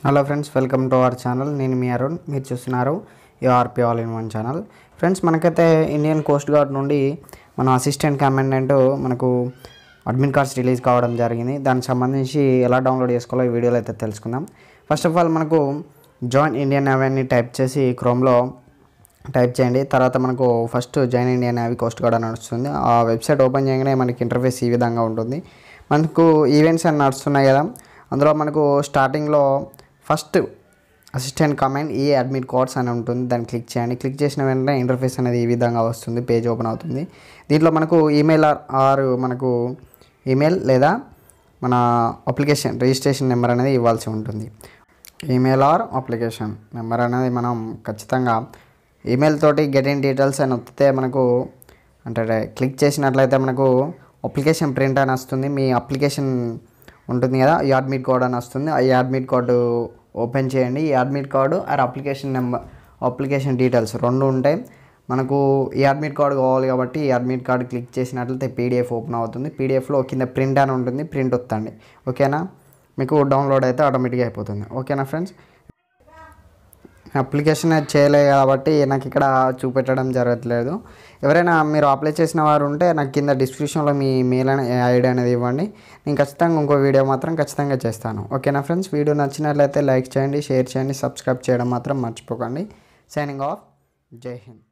hello friends welcome to our channel నేను మీ అరుణ్ మీరు చూస్తున్నారు URP all in one channel friends మనకైతే ఇండియన్ కోస్ట్ గార్డ్ నుండి మన అసిస్టెంట్ కమాండెంట్ మనకు అడ్మిట్ కార్డ్స్ రిలీజ్ కావడం జరిగింది దానికి సంబంధించి ఎలా డౌన్లోడ్ చేసుకోవాలో ఈ వీడియోలో అయితే తెలుసుకుందాం ఫస్ట్ ఆఫ్ ఆల్ మనకు జాయిన్ ఇండియన్ అవన్నీ టైప్ చేసి క్రోమ్లో టైప్ చేయండి తర్వాత మనకు first join India Navy Coast Guard అని వస్తుంది ఆ వెబ్సైట్ ఓపెన్ చేయగానే మనకి ఇంటర్ఫేస్ ఈ విధంగా ఉంటుంది మనకు ఈవెంట్స్ అని నడుస్తున్నాయి కదా అందులో మనకు స్టార్టింగ్లో ఫస్ట్ అసిస్టెంట్ కమాండ్ ఈ అడ్మిట్ కోడ్స్ అని ఉంటుంది దాన్ని క్లిక్ చేయండి క్లిక్ చేసిన వెంటనే ఇంటర్ఫేస్ అనేది ఈ విధంగా వస్తుంది పేజ్ ఓపెన్ అవుతుంది దీంట్లో మనకు ఈమెయిల్ ఆర్ మనకు ఈమెయిల్ లేదా మన అప్లికేషన్ రిజిస్ట్రేషన్ నెంబర్ అనేది ఇవ్వాల్సి ఉంటుంది ఈమెయిల్ ఆర్ అప్లికేషన్ నెంబర్ అనేది మనం ఖచ్చితంగా ఈమెయిల్ తోటి గెట్ ఇన్ డీటెయిల్స్ అని వస్తే మనకు అంటే క్లిక్ చేసినట్లయితే మనకు అప్లికేషన్ ప్రింట్ అని వస్తుంది మీ అప్లికేషన్ ఉంటుంది కదా ఈ అడ్మిట్ కోడ్ అని వస్తుంది ఈ అడ్మిట్ కోడ్ ఓపెన్ చేయండి ఈ admit card or application number application details రెండు ఉంటాయి మనకు ఈ అడ్మిట్ కార్డు కావాలి కాబట్టి ఈ అడ్మిట్ కార్డు క్లిక్ చేసినట్లయితే పీడిఎఫ్ ఓపెన్ అవుతుంది పీడిఎఫ్లో కింద ప్రింట్ అని ఉంటుంది ప్రింట్ వస్తుంది ఓకేనా మీకు డౌన్లోడ్ అయితే ఆటోమేటిక్గా అయిపోతుంది ఓకేనా ఫ్రెండ్స్ అప్లికేషన్ అది చేయలేదు కాబట్టి నాకు ఇక్కడ చూపెట్టడం జరగట్లేదు ఎవరైనా మీరు అప్లై చేసిన వారు ఉంటే నాకు కింద డిస్క్రిప్షన్లో మీ మెయిల్ అనే ఐడి అనేది ఇవ్వండి నేను ఖచ్చితంగా ఇంకో వీడియో మాత్రం ఖచ్చితంగా చేస్తాను ఓకేనా ఫ్రెండ్స్ వీడియో నచ్చినట్లయితే లైక్ చేయండి షేర్ చేయండి సబ్స్క్రైబ్ చేయడం మాత్రం మర్చిపోకండి సైనింగ్ ఆఫ్ జై హింద్